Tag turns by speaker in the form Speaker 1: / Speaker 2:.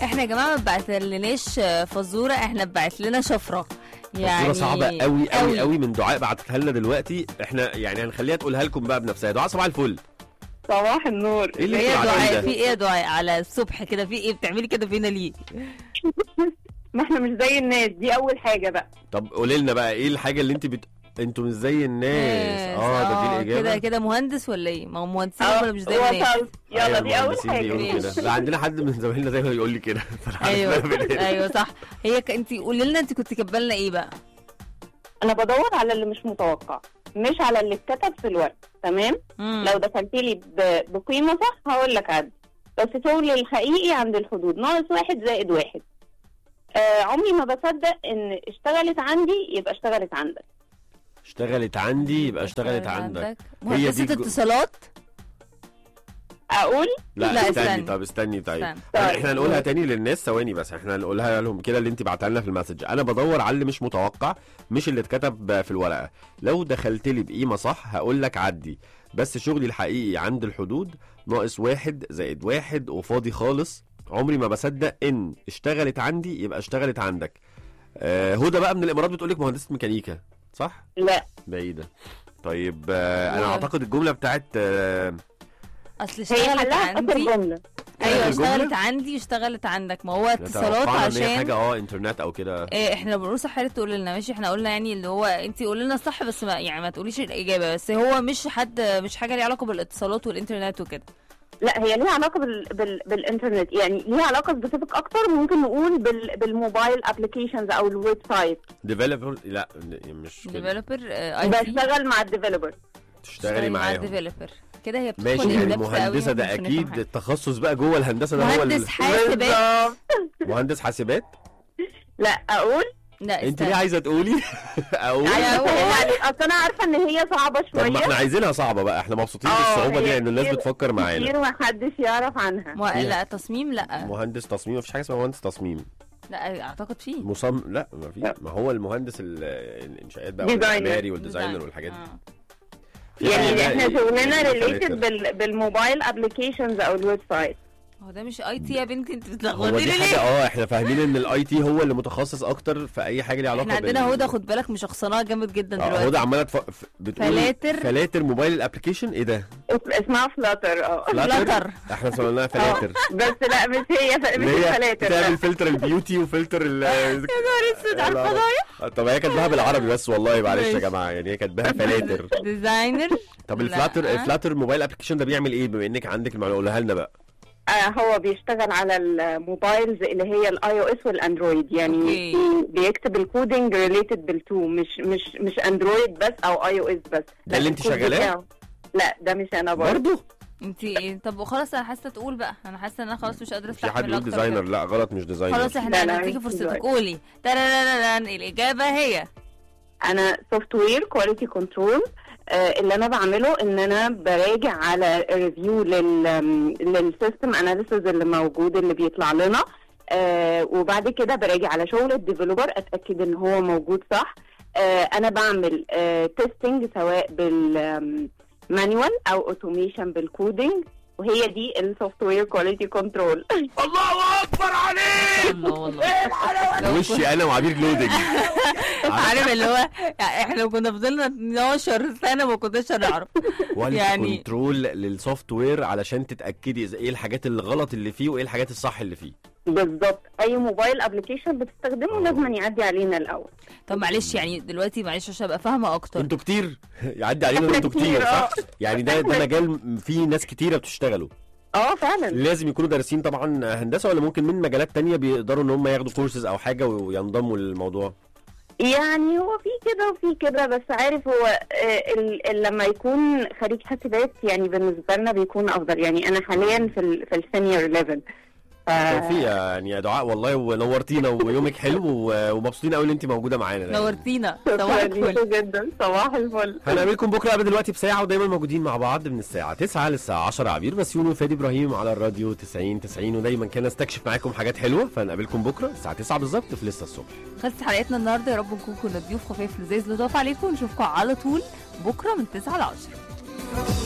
Speaker 1: احنا يا جماعه ما بعتلناش فزوره احنا بعت لنا شفره
Speaker 2: يعني
Speaker 1: يعني
Speaker 2: صعبه قوي قوي قوي من دعاء بعتتها لنا دلوقتي احنا يعني هنخليها تقولها لكم بقى بنفسها دعاء صباح الفل
Speaker 3: صباح النور
Speaker 2: ايه اللي
Speaker 1: ايه يا
Speaker 2: انتوا عاملين
Speaker 1: دعاء
Speaker 2: ده؟
Speaker 1: في ايه يا دعاء على الصبح كده في ايه بتعملي كده فينا ليه
Speaker 3: ما احنا مش زي الناس دي اول حاجه بقى
Speaker 2: طب قولي لنا بقى ايه الحاجه اللي انت بت... انتوا مش زي الناس
Speaker 1: ناس.
Speaker 2: اه ده دي الاجابه
Speaker 1: كده كده مهندس ولا ايه ما هو مهندسين
Speaker 3: اه
Speaker 1: ولا مش زي الناس
Speaker 3: وصلت يلا
Speaker 2: أيوة،
Speaker 3: دي اول
Speaker 2: المهندسين
Speaker 3: حاجه
Speaker 2: بيقولوا
Speaker 1: ماشي.
Speaker 2: كده لا عندنا حد من زمايلنا دايما يقول لي كده فأنا
Speaker 1: ايوه
Speaker 2: عارف إنها من هنا.
Speaker 1: ايوه صح هي ك... انت قولي لنا انت كنت كاتبه لنا ايه بقى
Speaker 3: انا بدور على اللي مش متوقع مش على اللي اتكتب في الورق تمام
Speaker 1: مم.
Speaker 3: لو دخلت لي ب- بقيمه صح هقول لك عدد بس شغل الحقيقي عند الحدود ناقص واحد زائد واحد آه عمري ما بصدق ان اشتغلت عندي يبقى اشتغلت عندك
Speaker 2: اشتغلت عندي يبقى اشتغلت عندك هي
Speaker 1: مهندسة
Speaker 2: دي الج-
Speaker 1: اتصالات
Speaker 3: اقول
Speaker 2: لا,
Speaker 1: لا،
Speaker 2: استني,
Speaker 1: استني.
Speaker 2: طب استني طيب
Speaker 1: استنى.
Speaker 3: طيب.
Speaker 2: احنا هنقولها تاني للناس ثواني بس احنا هنقولها لهم كده اللي انت بعتها لنا في المسج انا بدور على اللي مش متوقع مش اللي اتكتب في الورقه لو دخلت لي بقيمه صح هقول لك عدي بس شغلي الحقيقي عند الحدود ناقص واحد زائد واحد وفاضي خالص عمري ما بصدق ان اشتغلت عندي يبقى اشتغلت عندك آه هدى بقى من الامارات بتقول لك مهندسه ميكانيكا صح
Speaker 3: لا
Speaker 2: بعيده طيب آه انا
Speaker 1: و-
Speaker 2: اعتقد الجمله بتاعت آه
Speaker 1: اصل
Speaker 3: هي
Speaker 1: اشتغلت
Speaker 3: حلها في اخر
Speaker 1: عندي
Speaker 3: جمله
Speaker 1: ايوه
Speaker 2: الجملة؟
Speaker 1: اشتغلت عندي واشتغلت عندك ما هو اتصالات
Speaker 2: توقعنا إن هي
Speaker 1: عشان
Speaker 2: حاجه اه انترنت او كده
Speaker 1: إيه احنا بنقول صح يا ريت تقول لنا ماشي احنا قلنا يعني اللي هو انت قولي لنا الصح بس ما يعني ما تقوليش الاجابه بس هو مش حد مش حاجه ليها علاقه بالاتصالات والانترنت وكده
Speaker 3: لا هي ليها علاقه بال... بال... بالانترنت يعني ليها علاقه سبيسيفيك اكتر ممكن نقول بال... بالموبايل ابلكيشنز او الويب سايت
Speaker 2: ديفلوبر لا مش كده
Speaker 1: ديفلوبر اي تي
Speaker 3: بشتغل مع الديفلوبر
Speaker 2: تشتغلي معاهم
Speaker 1: ديفلوبر كده هي بتدخل
Speaker 2: ماشي
Speaker 1: in
Speaker 2: يعني
Speaker 1: depth قوي
Speaker 2: مهندسه ده
Speaker 1: ممكن نفهم
Speaker 2: اكيد
Speaker 1: حاجة.
Speaker 2: التخصص بقى جوه الهندسه ده هو
Speaker 1: مهندس
Speaker 2: ال-
Speaker 1: حاسبات
Speaker 3: بالظبط.
Speaker 2: مهندس حاسبات
Speaker 3: لا اقول
Speaker 1: لا
Speaker 2: انت
Speaker 1: استنى.
Speaker 2: ليه عايزه تقولي اقول
Speaker 3: عايزة
Speaker 1: أقول.
Speaker 3: أسهل عليك. اصل انا عارفه ان هي صعبه
Speaker 2: طب ما احنا
Speaker 3: شويه
Speaker 2: عايزينها صعبه بقى احنا مبسوطين
Speaker 3: اه،
Speaker 2: بالصعوبه دي
Speaker 3: هي
Speaker 2: لان الناس
Speaker 3: كتير-
Speaker 2: بتفكر معانا
Speaker 3: كتير ما حدش يعرف عنها
Speaker 1: مو... لا تصميم لا
Speaker 2: مهندس تصميم مفيش حاجه اسمها مهندس تصميم
Speaker 1: لا اعتقد فيه
Speaker 2: مصمم لا ما في
Speaker 3: لا.
Speaker 2: ما هو المهندس ال- الانشاءات بقى
Speaker 3: ديزاينر.
Speaker 2: والمعماري والديزاينر
Speaker 1: ديزاين.
Speaker 2: والحاجات دي
Speaker 1: آه.
Speaker 2: في حاجة
Speaker 3: يعني
Speaker 2: بقى
Speaker 3: احنا
Speaker 2: ايه-
Speaker 3: شغلنا
Speaker 2: ايه
Speaker 3: ريليتد
Speaker 2: فلاتر.
Speaker 3: بال... بالموبايل ابلكيشنز او الويب سايت
Speaker 1: هو ده مش اي تي يا بنتي انت
Speaker 2: هو
Speaker 1: بتلخبطيني
Speaker 2: دي حاجه
Speaker 1: ليه؟
Speaker 2: اه احنا فاهمين ان الاي تي هو اللي متخصص اكتر في اي حاجه ليها علاقه
Speaker 1: احنا عندنا
Speaker 2: بال-
Speaker 1: هدى خد بالك مشخصناها جامد جدا
Speaker 2: اه
Speaker 1: دلوقتي
Speaker 2: هدى عماله تف... ف- بتقول
Speaker 1: فلاتر.
Speaker 2: فلاتر موبايل الابلكيشن ايه ده؟
Speaker 3: اسمها فلاتر اه
Speaker 1: فلاتر.
Speaker 2: احنا سمعناها فلاتر
Speaker 3: بس لا مش هي ف... مش
Speaker 2: اللي هي
Speaker 3: فلاتر
Speaker 2: بتعمل
Speaker 3: لا.
Speaker 2: فلتر البيوتي وفلتر ال
Speaker 1: يا نهار اسود على
Speaker 2: لا،
Speaker 1: الفضايح
Speaker 2: طب هي كاتباها بالعربي بس والله معلش يا
Speaker 1: ماشي.
Speaker 2: جماعه يعني هي كاتباها فلاتر
Speaker 1: ديزاينر
Speaker 2: طب
Speaker 1: لا.
Speaker 2: الفلاتر الفلاتر موبايل ابلكيشن ده بيعمل ايه بما انك عندك المعلومه قولها لنا بقى
Speaker 3: آه هو بيشتغل على الموبايلز اللي هي الاي او اس والاندرويد يعني
Speaker 1: أوكي.
Speaker 3: بيكتب الكودينج ريليتد بالتو مش مش مش اندرويد بس او اي او اس بس
Speaker 2: ده
Speaker 3: لا،
Speaker 2: اللي انت
Speaker 3: الكود
Speaker 2: شغالاه؟
Speaker 3: بتاعه. لا ده مش انا برضه
Speaker 2: برضه
Speaker 1: انت ايه طب خلاص انا حاسه تقول بقى انا حاسه ان انا خلاص مش قادره
Speaker 2: في حد
Speaker 1: استحمل
Speaker 2: بيقول
Speaker 1: اكتر
Speaker 2: ديزاينر
Speaker 1: كده.
Speaker 2: لا غلط مش ديزاينر
Speaker 1: خلاص احنا
Speaker 3: لا، لا،
Speaker 1: هنديكي
Speaker 3: مش
Speaker 1: فرصتك
Speaker 3: ديزاين.
Speaker 1: قولي تراراراران الاجابه هي
Speaker 3: انا سوفت وير كواليتي كنترول اللي انا بعمله ان انا براجع على ريفيو لل للسيستم اناليسز اللي موجود اللي بيطلع لنا آه وبعد كده براجع على شغل الديفلوبر اتاكد ان هو موجود صح آه انا بعمل آه تيستنج سواء بالمانوال او اوتوميشن بالكودينج وهي دي السوفت وير كواليتي كنترول
Speaker 2: الله اكبر عليك
Speaker 1: الله والله
Speaker 2: وشي انا وعبير لودنج
Speaker 1: عارف اللي هو يعني احنا لو كنا فضلنا 12 سنه ما كناش هنعرف
Speaker 2: يعني
Speaker 1: يعني-
Speaker 2: كنترول للسوفت وير علشان تتاكدي اذا ايه الحاجات الغلط اللي فيه وايه الحاجات الصح اللي فيه
Speaker 3: بالظبط اي موبايل ابلكيشن بتستخدمه لازم يعدي علينا الاول
Speaker 1: طب معلش يعني دلوقتي معلش عشان ابقى فاهمه اكتر
Speaker 2: انتوا كتير يعدي علينا
Speaker 3: احنا
Speaker 2: انتوا كتير
Speaker 3: كتير،
Speaker 2: صح
Speaker 3: اه.
Speaker 2: يعني ده ده مجال فيه ناس كتيره بتشتغلوا
Speaker 3: اه فعلا
Speaker 2: لازم يكونوا دارسين طبعا هندسه ولا ممكن من مجالات تانية بيقدروا ان هم ياخدوا كورسز او حاجه وينضموا للموضوع
Speaker 3: يعني هو في كده وفي كده بس عارف هو آه، ال- ال- لما يكون خريج حاسبات يعني بالنسبه لنا بيكون افضل يعني انا حاليا في ال في السينيور ليفل
Speaker 2: توفيق يعني يا دعاء والله ونورتينا ويومك حلو و- ومبسوطين قوي ان انت موجوده معانا دايما.
Speaker 1: نورتينا صباح
Speaker 3: شكرا
Speaker 1: الفل
Speaker 3: ليكوا جدا صباح الفل
Speaker 2: هنقابلكم بكره قبل دلوقتي بساعه ودايما موجودين مع بعض من الساعه 9 للساعه 10 عبير بسيون وفادي ابراهيم على الراديو 90 90 ودايما كان استكشف معاكم حاجات حلوه فنقابلكم بكره الساعه 9 بالظبط في لسه الصبح
Speaker 1: خلصت حلقتنا النهارده يا رب نكون كنا ضيوف خفيف لذيذ لطاف عليكم نشوفكم على طول بكره من 9 ل 10